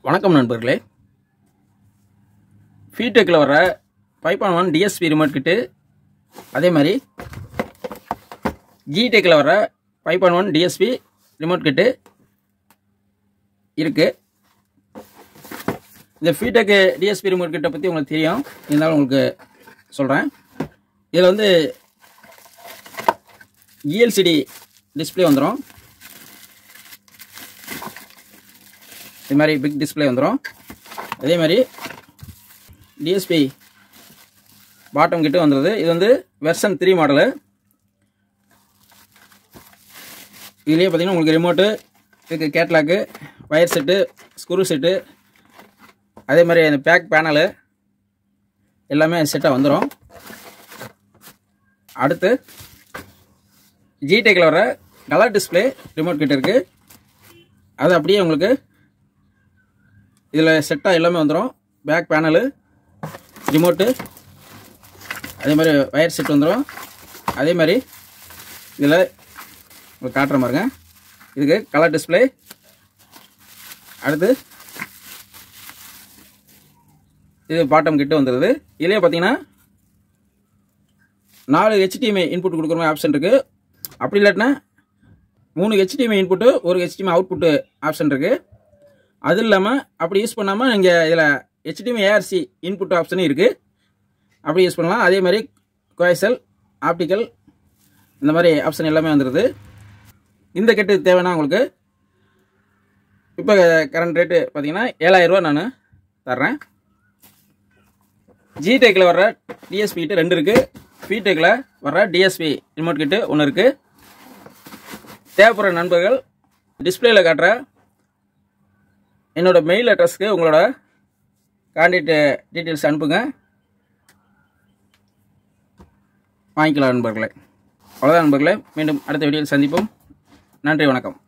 வணக்கம் நண்பர்களே ஃபீடெக்கில் வர five point one DSP remote kit அதே மாதிரி ஜிடெக்கில் வர five point one DSP remote kit இருக்குது இந்த ஃபீடெக்கு டிஎஸ்பி ரிமோட் கிட்ட பற்றி உங்களுக்கு தெரியும் இருந்தாலும் உங்களுக்கு சொல்கிறேன் இதில் வந்து இஎல்சிடி டிஸ்பிளே வந்துடும் இது மாதிரி பிக் டிஸ்பிளே வந்துடும் அதே மாதிரி டிஎஸ்பி பாட்டம் கிட்ட வந்துடுது இது வந்து வெர்சன் த்ரீ மாடலு இதுலேயே பார்த்தீங்கன்னா உங்களுக்கு ரிமோட்டு இதுக்கு catalogue wire set screw set அதே மாதிரி அந்த பேக் பேனலு எல்லாமே செட்டாக வந்துடும் அடுத்து ஜிடெக்கில் வர கலர் டிஸ்பிளே ரிமோட் கிட்ட இருக்குது அது அப்படியே உங்களுக்கு இதில் செட்டாக எல்லாமே வந்துடும் பேக் பேனலு ரிமோட்டு அதே மாதிரி வயர் செட் வந்துடும் அதே மாதிரி இதில் உங்களுக்கு காட்டுற மாதிரிங்க இதுக்கு கலர் டிஸ்பிளே அடுத்து இது பாட்டம் கிட்ட வந்துடுது இதுலேயே பார்த்தீங்கன்னா நாலு ஹெச்டிஎம்ஐ இன்புட் கொடுக்குற மாதிரி ஆப்ஷன் இருக்குது அப்படி இல்லாட்டினா மூணு ஹெச்டிஎம்ஐ இன்புட்டு ஒரு ஹெச்டிஎம்ஐ அவுட்புட்டு ஆப்ஷன் இருக்குது அது இல்லாமல் அப்படி யூஸ் பண்ணாமல் நீங்கள் இதில் ஹெச்டிஎம்ஐ ஏஆர்சி இன்புட் ஆப்ஷனும் இருக்குது அப்படி யூஸ் பண்ணலாம் அதே மாதிரி கோயசல் ஆப்டிக்கல் இந்த மாதிரி ஆப்ஷன் எல்லாமே வந்துடுது இந்த கெட்டு தேவைன்னா உங்களுக்கு இப்போ கரண்ட் ரேட்டு பார்த்தீங்கன்னா ஏழாயிரரூவா நான் தர்றேன் ஜிடெக்கில் வர்ற டிஎஸ்பி கிட்ட ரெண்டு இருக்குது பிடெக்கில் வர்ற டிஎஸ்பி ரிமோட் கிட்டு ஒன்று இருக்குது தேவைப்படுற நண்பர்கள் டிஸ்பிளேயில் காட்டுற என்னோட மெயில் அட்ரஸ்க்கு உங்களோட கான்டாக்ட் டீட்டெயில்ஸ் அனுப்புங்க வாங்கிக்கலாம் நண்பர்களே அவ்வளோதான் நண்பர்களே மீண்டும் அடுத்த வீடியோவில் சந்திப்போம் நன்றி வணக்கம்